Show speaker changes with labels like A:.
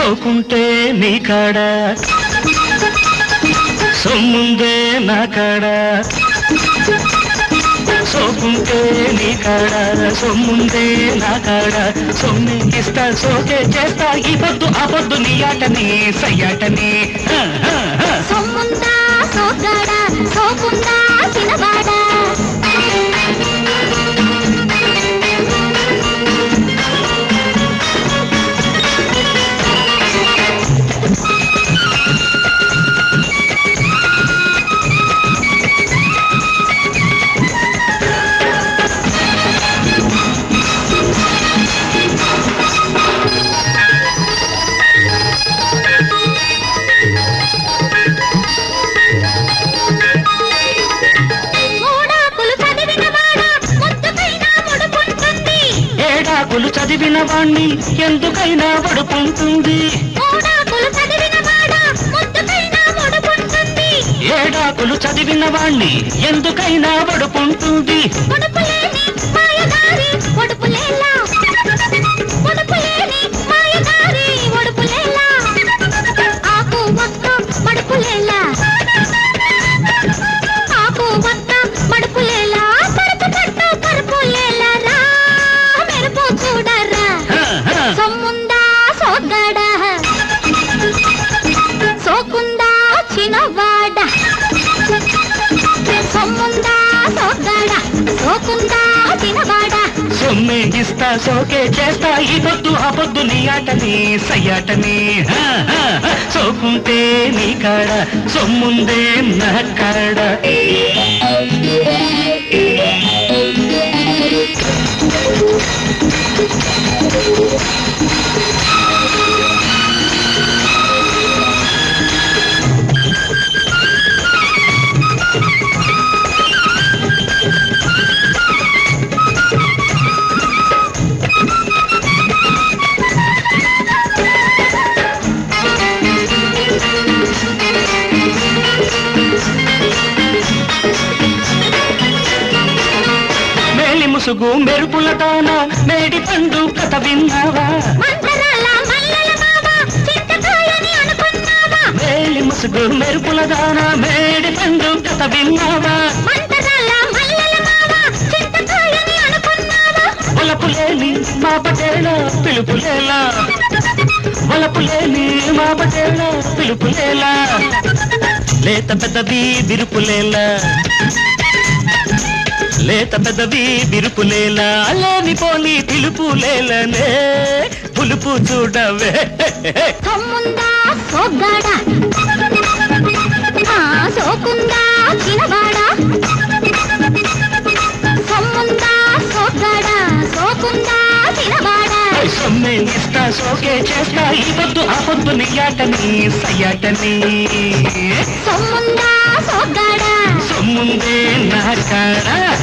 A: సోకుంటే నీ కాడ సొమ్ముందే నా కాడ సోకుంటే నీ కాడ సొమ్ముందే నా కాడ సొమ్మి ఇస్తా సోకే చేస్తా ఈ పొద్దు ఆ పొద్దు నీ ఆటని సయ్యాటని హ, హ, హ.
B: సొమ్ముందా సోగాడా సోకుందా చిన్నవాడా మూడాకులు చదివినవాడా ముద్దుకైనా ముడుకుంటుంది
A: ఏడాకులు చదివిన వాణ్ణి ఎందుకైనా పడుకుంటుంది
B: మూడాకులు చదివినవాడా ముద్దుకైనా ముడుకుంటుంది
A: ఏడాకులు చదివిన వాణ్ణి ఎందుకైనా పడుకుంటుంది
B: ముడుపులేని మాయదారి ఒడుపులేలా ముడుపులేని మాయదారి ఒడుపులేలా ఆకు ఒక్క మడుపులేలా ఆకు ఒక్క మడుపులేలా పరుపు పట్టు పరుపులేలా రా మెరుపు చూడరా
A: హ, హ.
B: సొమ్ముందా సోగ్గాడ సోకుందా చిన్నవాడ సొమ్ముందా సోగ్గాడ సోకుందా చిన్నవాడ
A: సొమ్మే ఇస్తా సోకే చేస్తా ఈ పొద్దు ఆ పొద్దు నీ ఆటని సయ్యాటని హ, హ, హ. సోకుంటే నీ కాడ సొమ్ముందే నా కాడ మేలి ముసుగు మెరుపుల తాన మేడి పండు కథ విన్నావా
B: మంతరాల మల్లెల మావ చింతకాయని అనుకున్నావా
A: మేలి ముసుగు మెరుపుల దాన మేడి పండు కథ విన్నావా
B: మంతరాల మల్లెల మావ చింతకాయని అనుకున్నావా
A: వలపులేని మా పటేళ పిలుపులేలా వలపులేని మా పటేళ పిలుపులేలా లేత పెద్దవి విరుపులేలా లేత పెద్దవి విరుపులేలా లేని పోని పిలుపులేలనే పులుపు చూడవే
B: సొమ్ముందా సోగ్గాడ ఆ సోకుందా చిన్నవాడ సొమ్ముందా సోగ్గాడ సోకుందా చిన్నవాడ
A: సొమ్మె ఇస్తా సోకే చేస్తా ఈ పొద్దు ఆ పొద్దు నియ్యాటని సయ్యాటని
B: సొమ్ముందా సోగ్గాడ
A: సొమ్ముందే నా కాడ